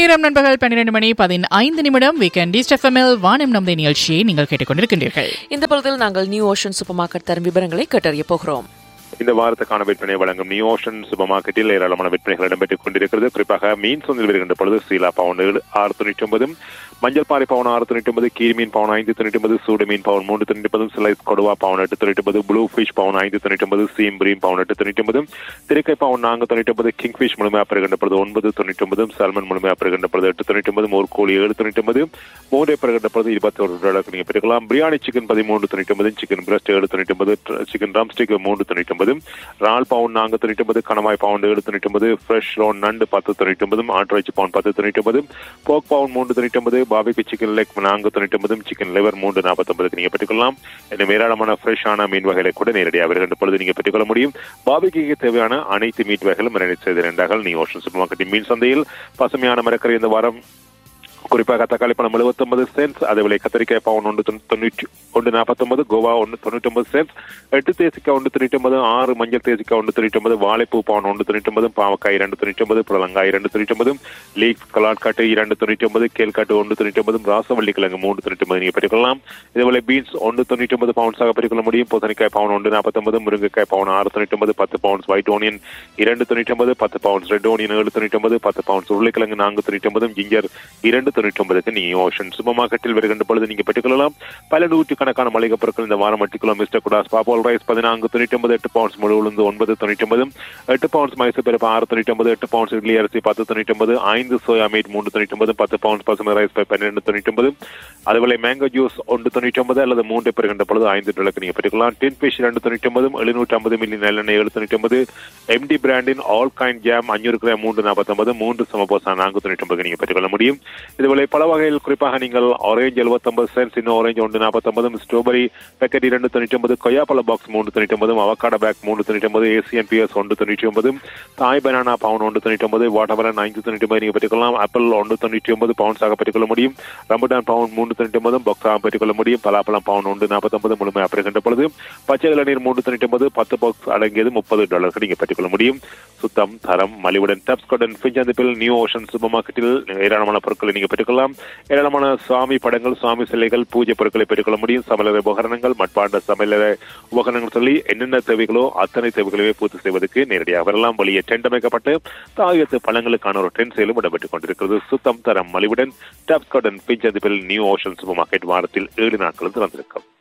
நேரம் நண்பகல் பன்னிரண்டு மணி பதினைந்து நிமிடம் வீக்கெண்ட் ஈஸ்ட் எஃப்எம்எல் வானம் நம்பி நிகழ்ச்சியை நீங்கள் கேட்டுக்கொண்டிருக்கின்றீர்கள் இந்த பொழுதில் நாங்கள் நியூ ஓஷன் சூப்பர் மார்க்கெட் தரும் விவரங்களை கேட்டறிய போகிறோம் இந்த வாரத்துக்கான விற்பனை வழங்கும் நியூ ஓஷன் சூப்பர் மார்க்கெட்டில் ஏராளமான விற்பனைகள் இடம்பெற்றுக் கொண்டிருக்கிறது குறிப்பாக மீன் சந்தையில் வருகின்ற பொழுது சீலா பவுன் ஆறு தொண்ணூற்றி ஒன்பது மஞ்சள் பாறை பவுன் ஆறு தொண்ணூற்றி ஒன்பது கீரி மீன் பவுன் ஐந்து தொண்ணூற்றி ஒன்பது சூடு மீன் பவுன் மூன்று தொண்ணூற்றி ஒன்பது ஸ்லைஸ் கொடுவா பவுன் எட்டு தொண்ணூற்றி ஒன்பது ப்ளூ ஃபிஷ் பவுன் ஐந்து தொண்ணூற்றி ஒன்பது சீம்பிரீம் பவுன் எட்டு தொண்ணூற்றி ஒன்பது திருக்கை பவுன் நான்கு தொண்ணூற்றி ஒன்பது கிங் ஃபிஷ் முழுமையாக பெறுகின்ற பொழுது ஒன்பது தொண்ணூற்றி ஒன்பது சால்மன் முழுமையாக பெறுகின்ற பொழுது எட்டு தொண்ணூற்றி ஒன்பது மோர் கோழி ஏழு தொண்ணூற்றி ஒன்பது மூன்றை பெறுகின்ற பொழுது இருபத்தி ஒரு டாலருக்கு நீங்கள் பெற்றுக்கலாம் பிரியாணி சிக்கன் பதிமூன்று தொண்ணூற்றி ஒன்பது சிக்கன் பிரஸ்ட் ஏழு தொண்ணூற்றி ஒன்பது சிக்கன் ட்ரம்ஸ்டிக் மூன்று தொண்ணூற்றி ஒன்பது ரால் பவுன் நான்கு தொண்ணூற்றி ஒன்பது கணவாய் பவுன் ஏழு தொண்ணூற்றி ஒன்பது ஃப்ரெஷ் ரோன் நண்டு பத்து தொண்ணூற்றி ஒன்பது ஆட்டுறைச்சி பவுன் பத்து தொண்ணூற்றி ஒன்பது போக் பவுன் மூன்று தொண்ணூற்றி ஒன்பது பாபிக்கு சிக்கன் லெக் நான்கு தொண்ணூற்றி ஒன்பது சிக்கன் லிவர் மூன்று நாற்பத்தொன்பதுக்கு நீங்கள் பெற்றுக்கொள்ளலாம் இன்னும் ஏராளமான ஃப்ரெஷ்ஷான மீன் வகைகளை கூட நேரடியாக வருகின்ற பொழுது நீங்கள் பெற்றுக்கொள்ள முடியும் பாபிக்கு தேவையான அனைத்து மீட் வகைகளும் மேனேஜ் செய்திருந்தார்கள் நீ ஓஷன் சூப்பர் மார்க்கெட்டின் மீன் சந்தையில் பசுமையான மரக்கறி இந்த வாரம் குறிப்பாக தக்காளி பழம் எழுபத்தொன்பது சென்ட்ஸ் அதே விலை கத்திரிக்காய் பவுன் ஒன்று தொண்ணூற்றி ஒன்று நாற்பத்தொன்பது கோவா ஒன்று தொண்ணூற்றி ஒன்பது சென்ட்ஸ் எட்டு தேசிக்காய் ஒன்று தொண்ணூற்றி ஒன்பது ஆறு மஞ்சள் தேசிக்காய் ஒன்று தொண்ணூற்றி ஒன்பது வாழைப்பூ பவுன் ஒன்று தொண்ணூற்றி ஒன்பது பாவக்காய் இரண்டு தொண்ணூற்றி ஒன்பது புடலங்காய் இரண்டு தொண்ணூற்றி ஒன்பது லீக் கலாட்காட்டு இரண்டு தொண்ணூற்றி ஒன்பது கேல்காட்டு ஒன்று தொண்ணூற்றி ஒன்பது ராசவள்ளி கிழங்கு மூன்று தொண்ணூற்றி ஒன்பது நீங்கள் பெற்றுக்கொள்ளலாம் இதேபோல பீன்ஸ் ஒன்று தொண்ணூற்றி ஒன்பது பவுன்ஸாக பெற்றுக்கொள்ள முடியும் பூசணிக்காய் பவுன் ஒன்று நாற்பத்தொன்பது முருங்கைக்காய் பவுன் ஆறு தொண்ணூற்றி ஒன்பது பத்து பவுன்ஸ் ஒயிட் ஓனியன் இரண்டு தொண்ணூற்றி ஒன்பது பத்து பவுன்ஸ் ரெட் ஓனியன் ஏழு தொண்ணூற்றி ஒன்பது பத்து பவுன்ஸ் உருளைக்கிழங்கு நான்கு தொண்ணூற்றி ஒன்பது ஜிஞ்சர் இரண்டு தொண்ணூற்றி ஒன்பதுக்கு நீ ஓஷன் சூப்பர் மார்க்கெட்டில் வருகின்ற பொழுது நீங்க பெற்றுக்கொள்ளலாம் பல நூற்றுக்கணக்கான மளிகை பொருட்கள் இந்த வாரம் எட்டுக்கிலோ மிஸ்டர் குடாஸ் பாப்போல் ரைஸ் பதினான்கு தொண்ணூற்றி ஒன்பது எட்டு பவுன்ஸ் முழு உளுந்து ஒன்பது தொண்ணூற்றி ஒன்பது எட்டு பவுன்ஸ் மைசூர் பருப்பு ஆறு தொண்ணூற்றி ஒன்பது எட்டு பவுன்ஸ் இட்லி அரிசி பத்து தொண்ணூற்றி ஒன்பது ஐந்து சோயா மீட் மூன்று தொண்ணூற்றி ஒன்பது பத்து பவுன்ஸ் பசுமை ரைஸ் பன்னிரெண்டு தொண்ணூற்றி ஒன்பது அதுபோல மேங்கோ ஜூஸ் ஒன்று தொண்ணூற்றி ஒன்பது அல்லது மூன்று பெறுகின்ற பொழுது ஐந்து டாலருக்கு நீங்க பெற்றுக்கலாம் டென் ஃபிஷ் ரெண்டு தொண்ணூற்றி ஒன்பது எழுநூற்றி ஐம்பது மில்லி நல்லெண்ணெய் ஏழு தொண்ணூற்றி ஒன்பது எம்டி பிராண்டின் ஆல் கைண்ட் ஜாம் அஞ்சூறு கிராம் மூன்று நாற்பத்தொன்பது மூன்று சமபோசா நான்கு தொண்ணூற்றி ஒன்பது நீங்க பெற்றுக்கொள்ள முடியும் இதுபோல பல வகையில் குறிப்பாக நீங்கள் ஆரஞ்சு எழுபத்தொன்பது சென்ஸ் இன்னும் ஆரஞ்சு ஒன்று நாற்பத்தொன்பது ஸ்ட்ராபெரி பேக்கெட் இரண்டு தொண்ணூற்றி ஒன்பது கொய்யாப்பழ பாக்ஸ் மூன்று தொண்ணூற்றி ஒன்பது அவக்காட பேக் மூன்று தொண்ணூற்றி ஒன்பது ஏசியன் பிஎஸ் ஒன்று தொண்ணூற்றி ஒன்பது தாய் பனானா பவுன் ஒன்று தொண்ணூற்றி ஒன்பது வாட்டர்மெலன் ஐந்து தொண்ணூற்றி ஒன்பது நீங்கள் பெற்றுக்கொள்ளலாம் ஆப்பிள் ஒன்று தொண்ணூற்றி ஒன்பது பவுன்ஸாக பெற்றுக்கொள்ள முடியும் ரம்புடான் பவுன் மூன்று தொண்ணூற்றி ஒன்பது பொக்ஸாக பெற்றுக்கொள்ள முடியும் பலாப்பழம் பவுன் ஒன்று நாற்பத்தொன்பது முழுமையாக பெறுகின்ற பொழுது பச்சை இளநீர் மூன்று தொண்ணூற்றி ஒன்பது பத்து பாக்ஸ் அடங்கியது முப்பது டாலருக்கு நீங்கள் பெற்றுக்கொள்ள முடியும் சுத்தம் தரம் மலிவுடன் டப்ஸ் கொடன் ஃபிஞ்சந்திப்பில் நியூ ஓஷன் சூப்பர் மார்க்கெட்டில் ஏராளமான பொருட்களை நீங்கள் பெற்றுக்கொள்ளலாம் ஏராளமான சுவாமி படங்கள் சுவாமி சிலைகள் பூஜை பொருட்களை பெற்றுக்கொள்ள முடியும் சமையலறை உபகரணங்கள் மட்பாண்ட சமையலறை உபகரணங்கள் சொல்லி என்னென்ன தேவைகளோ அத்தனை தேவைகளையே பூர்த்தி செய்வதற்கு நேரடியாக வரலாம் வழியே டென்ட் அமைக்கப்பட்டு தாயத்து பழங்களுக்கான ஒரு டென்ட் செயலும் இடம்பெற்றுக் கொண்டிருக்கிறது சுத்தம் தரம் மலிவுடன் டாப்ஸ்கார்டன் பிஞ்சந்திப்பில் நியூ ஓஷன் சூப்பர் மார்க்கெட் வாரத்தில் ஏழு நாட்களும் திறந்திருக்கும்